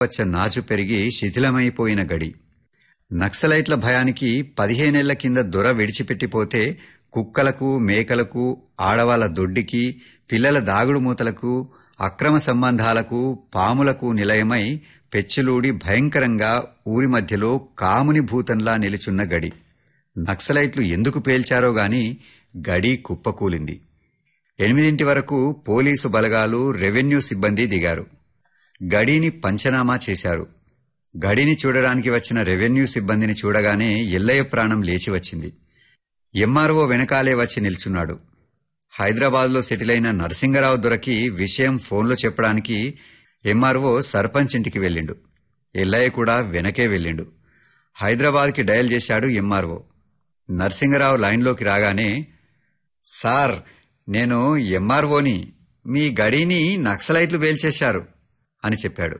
వచ్చ నాచు పెరిగి శిథిలమైపోయిన గడి నక్సలైట్ల భయానికి పదిహేనేళ్ల కింద దొర విడిచిపెట్టిపోతే కుక్కలకు మేకలకు ఆడవాళ్ల దొడ్డికి పిల్లల దాగుడు మూతలకు అక్రమ సంబంధాలకు పాములకు నిలయమై పెచ్చులూడి భయంకరంగా ఊరి మధ్యలో కాముని భూతంలా నిలుచున్న గడి నక్సలైట్లు ఎందుకు పేల్చారో గాని గడి కుప్పకూలింది ఎనిమిదింటి వరకు పోలీసు బలగాలు రెవెన్యూ సిబ్బంది దిగారు గడిని పంచనామా చేశారు గడిని చూడడానికి వచ్చిన రెవెన్యూ సిబ్బందిని చూడగానే ఎల్లయ్య ప్రాణం లేచి వచ్చింది ఎంఆర్ఓ వెనకాలే వచ్చి నిల్చున్నాడు హైదరాబాద్లో సెటిల్ అయిన నరసింగరావు దొరకి విషయం ఫోన్లో చెప్పడానికి ఎంఆర్ఓ సర్పంచ్ ఇంటికి వెళ్ళిండు ఎల్లయ్య కూడా వెనకే వెళ్ళిండు హైదరాబాద్కి డయల్ చేశాడు ఎంఆర్ఓ నరసింగరావు లైన్లోకి రాగానే సార్ నేను ఎంఆర్ఓని మీ గడిని నక్సలైట్లు వేల్చేశారు అని చెప్పాడు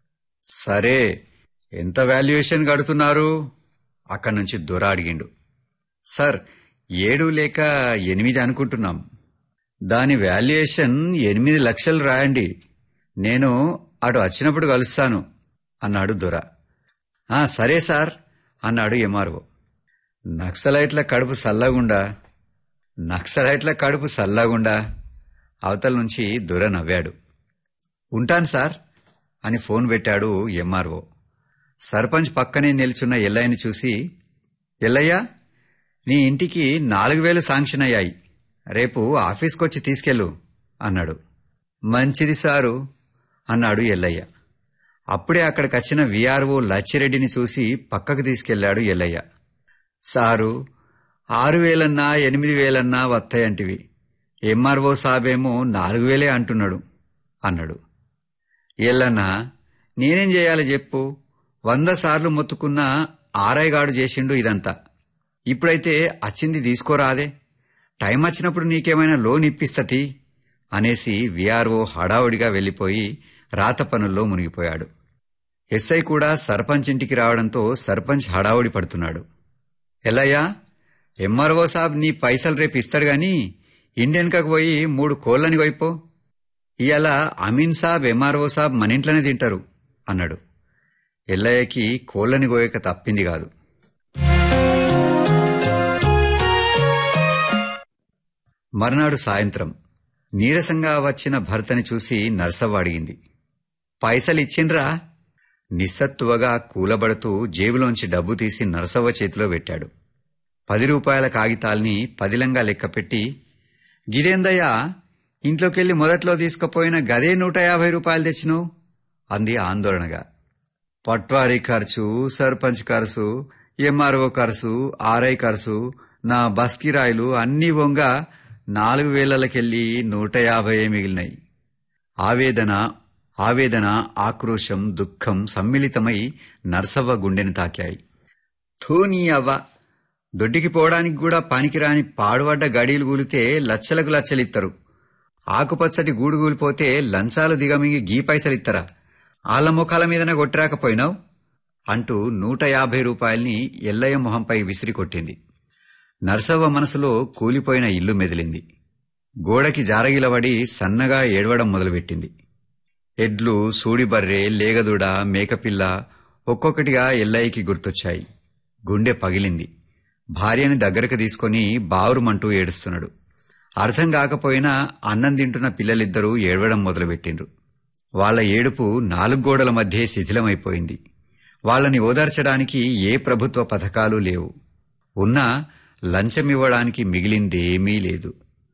సరే ఎంత వాల్యుయేషన్ కడుతున్నారు అక్కడి నుంచి దొర అడిగిండు సార్ ఏడు లేక ఎనిమిది అనుకుంటున్నాం దాని వాల్యుయేషన్ ఎనిమిది లక్షలు రాయండి నేను అటు వచ్చినప్పుడు కలుస్తాను అన్నాడు దొర "ఆ, సరే సార్ అన్నాడు ఎంఆర్ఓ నక్సలైట్ల కడుపు సల్లగుండా నక్సలైట్ల కడుపు సల్లగుండా అవతల నుంచి దొర నవ్వాడు ఉంటాను సార్ అని ఫోన్ పెట్టాడు ఎంఆర్ఓ సర్పంచ్ పక్కనే నిల్చున్న ఎల్లయ్యని చూసి ఎల్లయ్య నీ ఇంటికి నాలుగు వేలు శాంక్షన్ అయ్యాయి రేపు ఆఫీస్కొచ్చి తీసుకెళ్ళు అన్నాడు మంచిది సారు అన్నాడు ఎల్లయ్య అప్పుడే అక్కడికొచ్చిన విఆర్ఓ లచ్చిరెడ్డిని చూసి పక్కకు తీసుకెళ్లాడు ఎల్లయ్య సారు ఆరు వేలన్నా ఎనిమిది వేలన్నా వస్తాయంటివి ఎంఆర్ఓ సాబేమో నాలుగు వేలే అంటున్నాడు అన్నాడు ఎల్లన్నా నేనేం చేయాలి చెప్పు వంద సార్లు మొత్తుకున్న ఆరాయిగాడు చేసిండు ఇదంతా ఇప్పుడైతే అచ్చింది తీసుకోరాదే టైం వచ్చినప్పుడు నీకేమైనా లోన్ ఇప్పిస్తతి అనేసి విఆర్ఓ హడావుడిగా వెళ్లిపోయి రాత పనుల్లో మునిగిపోయాడు ఎస్ఐ కూడా సర్పంచ్ ఇంటికి రావడంతో సర్పంచ్ హడావుడి పడుతున్నాడు ఎల్లయ్యా ఎంఆర్ఓ సాబ్ నీ పైసలు రేపు ఇస్తాడు గాని ఇండియన్కకు పోయి మూడు కోళ్ళని వైపో ఇవాళ అమీన్ సాబ్ ఎంఆర్ఓ సాబ్ మన ఇంట్లోనే తింటారు అన్నాడు ఎల్లయ్యకి కోళ్ళని గోయక తప్పింది కాదు మర్నాడు సాయంత్రం నీరసంగా వచ్చిన భర్తని చూసి నర్సవ్వ అడిగింది పైసలు ఇచ్చిండ్రా నిస్సత్తువగా కూలబడుతూ జేబులోంచి డబ్బు తీసి నరసవ్వ చేతిలో పెట్టాడు పది రూపాయల కాగితాల్ని పదిలంగా లెక్కపెట్టి గిదేందయ్యా ఇంట్లోకెళ్ళి మొదట్లో తీసుకుపోయిన గదే నూట యాభై రూపాయలు తెచ్చినావు అంది ఆందోళనగా పట్వారీ ఖర్చు సర్పంచ్ ఖర్చు ఎంఆర్ఓ ఖర్చు ఆర్ఐ ఖర్చు నా బస్ కిరాయిలు అన్నీ వంగ నాలుగు వేలకెళ్ళి నూట యాభై మిగిలినాయి ఆవేదన ఆవేదన ఆక్రోశం దుఃఖం సమ్మిళితమై నర్సవ్వ గుండెను తాకాయి థూనీ అవ్వ దొడ్డికి పోవడానికి కూడా పనికిరాని పాడుపడ్డ గడీలు కూలితే లచ్చలకు లచ్చలిత్తరు ఆకుపచ్చటి గూడు కూలిపోతే లంచాలు దిగమింగి గీ పైసలిత్తరా ఆళ్ల ముఖాల మీదనే కొట్టిరాకపోయినావు అంటూ నూట యాభై రూపాయల్ని ఎల్లయ్య మొహంపై విసిరి కొట్టింది నర్సవ్వ మనసులో కూలిపోయిన ఇల్లు మెదిలింది గోడకి జారగిలబడి సన్నగా ఏడవడం మొదలుపెట్టింది ఎడ్లు సూడిబర్రె లేగదూడ మేకపిల్ల ఒక్కొక్కటిగా ఎల్లయ్యకి గుర్తొచ్చాయి గుండె పగిలింది భార్యని దగ్గరకు తీసుకొని బావురుమంటూ ఏడుస్తున్నాడు అర్థం కాకపోయినా అన్నం తింటున్న పిల్లలిద్దరూ ఏడవడం మొదలుపెట్టిండ్రు వాళ్ల ఏడుపు నాలుగు గోడల మధ్యే శిథిలమైపోయింది వాళ్ళని ఓదార్చడానికి ఏ ప్రభుత్వ పథకాలు లేవు ఉన్నా లంచమివ్వడానికి మిగిలిందేమీ లేదు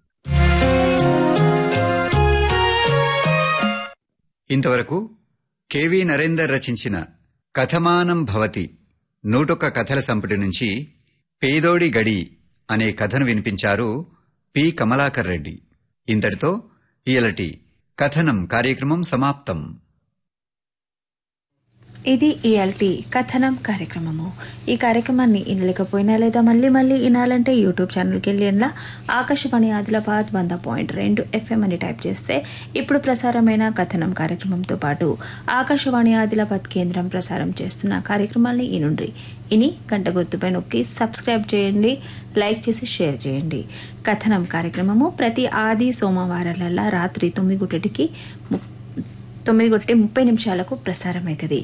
ఇంతవరకు కెవి నరేందర్ రచించిన కథమానం భవతి నూటొక్క కథల సంపుటి నుంచి పేదోడి గడి అనే కథను వినిపించారు పి కమలాకర్ రెడ్డి ఇంతటితో ఇయలటి కథనం కార్యక్రమం సమాప్తం ఇది ఈఎల్టీ కథనం కార్యక్రమము ఈ కార్యక్రమాన్ని వినలేకపోయినా లేదా మళ్ళీ మళ్ళీ వినాలంటే యూట్యూబ్ ఛానల్కి వెళ్ళినా ఆకాశవాణి ఆదిలాబాద్ వంద పాయింట్ రెండు ఎఫ్ఎం అని టైప్ చేస్తే ఇప్పుడు ప్రసారమైన కథనం కార్యక్రమంతో పాటు ఆకాశవాణి ఆదిలాబాద్ కేంద్రం ప్రసారం చేస్తున్న కార్యక్రమాల్ని ఇనుండ్రి ఇని గంట గుర్తుపై నొక్కి సబ్స్క్రైబ్ చేయండి లైక్ చేసి షేర్ చేయండి కథనం కార్యక్రమము ప్రతి ఆది సోమవారాలల్లా రాత్రి తొమ్మిది గుట్టటికి తొమ్మిది కొట్టి ముప్పై నిమిషాలకు ప్రసారం అవుతుంది